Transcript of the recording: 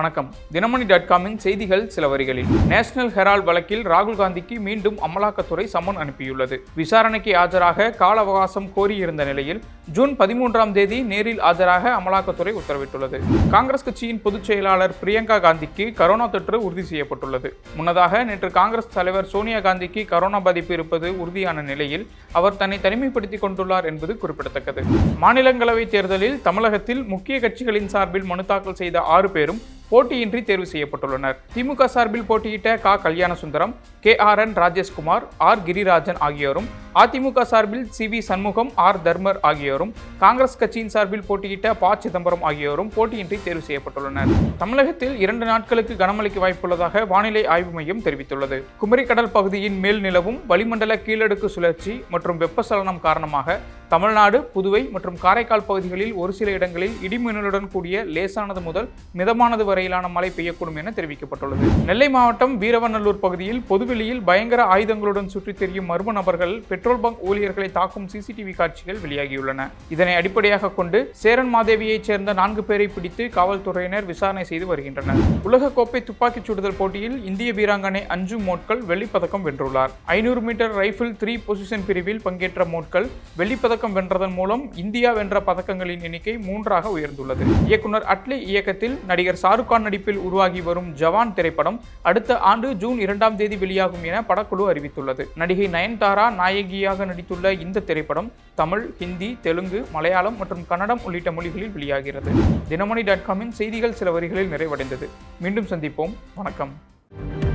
வணக்கம் தினமணி டாட் காமின் செய்திகள் சில வரிகளில் நேஷனல் ஹெரால்ட் வழக்கில் ராகுல் காந்திக்கு மீண்டும் அமலாக்கத்துறை சம்மன் அனுப்பியுள்ளது விசாரணைக்கு ஆஜராக கால அவகாசம் கோரியிருந்த நிலையில் ஜூன் பதிமூன்றாம் தேதி நேரில் ஆஜராக அமலாக்கத்துறை உத்தரவிட்டுள்ளது காங்கிரஸ் கட்சியின் பொதுச் செயலாளர் பிரியங்கா காந்திக்கு கரோனா தொற்று உறுதி செய்யப்பட்டுள்ளது முன்னதாக நேற்று காங்கிரஸ் தலைவர் சோனியா காந்திக்கு கரோனா பாதிப்பு இருப்பது உறுதியான நிலையில் அவர் தன்னை தனிமைப்படுத்திக் கொண்டுள்ளார் என்பது குறிப்பிடத்தக்கது மாநிலங்களவை தேர்தலில் தமிழகத்தில் முக்கிய கட்சிகளின் சார்பில் மனு தாக்கல் செய்த ஆறு பேரும் போட்டியின்றி தேர்வு செய்யப்பட்டுள்ளனர் திமுக சார்பில் போட்டியிட்ட K Kalyanasundaram K R N Rajeshkumar R Girirajan ஆகியோரும் அதிமுக சார்பில் C V Shanmugam R Dharmar ஆகியோரும் காங்கிரஸ் கட்சியின் சார்பில் போட்டியிட்ட ப சிதம்பரம் ஆகியோரும் போட்டியின்றி தேர்வு செய்யப்பட்டுள்ளனர் தமிழகத்தில் இரண்டு நாட்களுக்கு கனமழைக்கு வாய்ப்புள்ளதாக வானிலை ஆய்வு மையம் தெரிவித்துள்ளது குமரி கடல் பகுதியின் மேல் நிலவும் வளிமண்டல கீழடுக்கு சுழற்சி மற்றும் வெப்பசலனம் காரணமாக தமிழ்நாடு புதுவை மற்றும் காரைக்கால் பகுதிகளில் ஒரு சில இடங்களில் இடிமின்னலுடன் கூடிய லேசானது முதல் மிதமானது வரையிலான மழை பெய்யக்கூடும் என தெரிவிக்கப்பட்டுள்ளது நெல்லை மாவட்டம் வீரவநல்லூர் பகுதியில் பொதுவெளியில் பயங்கர ஆயுதங்களுடன் சுற்றித் திரியும் மர்ம நபர்கள் பெட்ரோல் பங்க் ஊழியர்களை தாக்கும் சிசிடிவி காட்சிகள் வெளியாகியுள்ளன இதனை அடிப்படையாக கொண்டு சேரன் மாதேவியைச் சேர்ந்த நான்கு பேரை பிடித்து காவல்துறையினர் விசாரணை செய்து வருகின்றனர் உலகக்கோப்பை துப்பாக்கிச் சுடுதல் போட்டியில் இந்திய வீராங்கனை அஞ்சு மோட்கள் வெள்ளிப்பதக்கம் வென்றுள்ளார் ஐநூறு மீட்டர் ரைபிள் த்ரீ பொசிஷன் பிரிவில் பங்கேற்ற மோட்கள் வெள்ளிப்பதக்கம் வென்றதன் மூலம் இந்தியா வென்ற பதக்கங்களின் எண்ணிக்கை மூன்றாக உயர்ந்துள்ளது இயக்குனர் அட்லி இயக்கத்தில் நடிகர் ஷாருக் கான் நடிப்பில் உருவாகி வரும் ஜவான் திரைப்படம் அடுத்த ஆண்டு ஜூன் இரண்டாம் தேதி வெளியாகும் என படக்குழு அறிவித்துள்ளது நடிகை நயன்தாரா நாயகியாக நடித்துள்ள இந்த திரைப்படம் தமிழ் ஹிந்தி தெலுங்கு மலையாளம் மற்றும் கன்னடம் உள்ளிட்ட மொழிகளில் வெளியாகிறது தினமணி டாட் காமின் செய்திகள் சில வரிகளில் நிறைவடைந்தது மீண்டும் சந்திப்போம் வணக்கம்